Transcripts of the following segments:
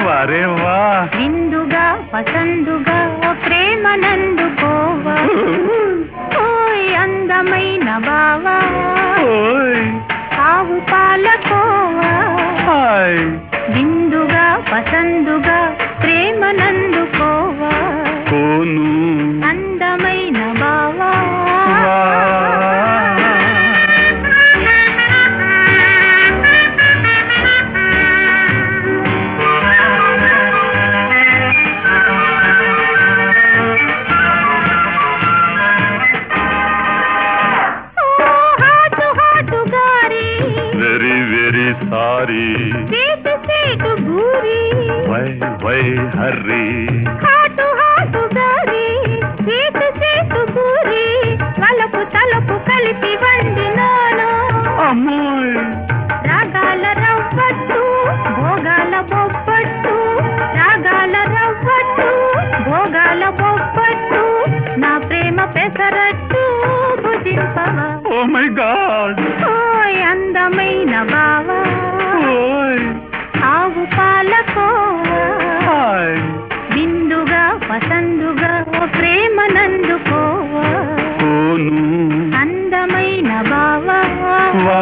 వారే వా విందుగా పసందుగా ప్రేమ నందుకోవా ఓయ్ అందమైన బావా ఓయ్ ఆవు పాలకోవా హాయ్ విందుగా పసందుగా ప్రేమ నందుకోవా కోను అందమైన బావా వా. ఓ హాటు హాటు గారి వెరీ వెరీ సారీ సేటు సేటు గూరి why why hurry hot hot గారి సేటు సేటు గూరి వలపు తలపు కలిపి వండినాను అమ్మోయ్ రాగాల రవ్వట్టు భోగాల బొబ్బట్టు రాగాల రవ్వట్టు భోగాల బొబ్బట్టు నా ప్రేమ పెసరట్టు భుజింపవా ఓ మై గాడ్ ఓయ్ అందమైన బావా ఓయ్ ఆవు పాలకోవా హాయ్ విందుగా పసందుగా ప్రేమ నందుకోవా కోను అందమైన బావా వా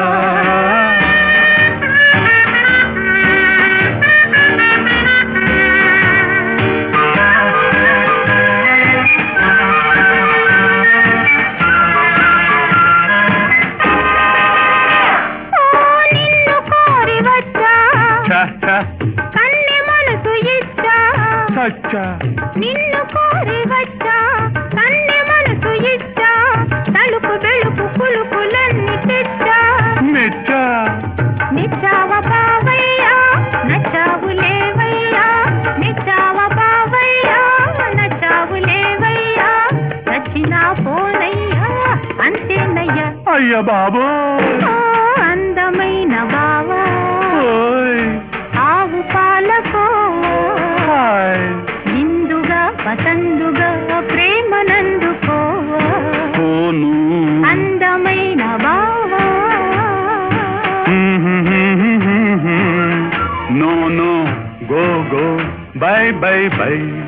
ఓ నిన్ను కోరి వచ్చా చ చ కన్నె మనసు ఇచ్చా చచ్చ నిన్ను కోరి వచ్చా కన్నె మనసు ఇచ్చా తలుపు వెలుపు కులుకులన్నీ తెచ్చా మెచ్చ నిచ్చావ బావయ్యా నచ్చావు లేవయ్యా నిచ్చావ బావయ్యా నచ్చావు లేవయ్యా చచ్చినా పోనయ్యా అంతేనయ్యా అయ్య బాబో ఓ అందమైన బావా ఓయ్ ఆవు పాలకో హాయ్ నిందుగా పసందుగా ప్రేమ నందుకోవా కోను అందమైన బావా no no go go bye bye by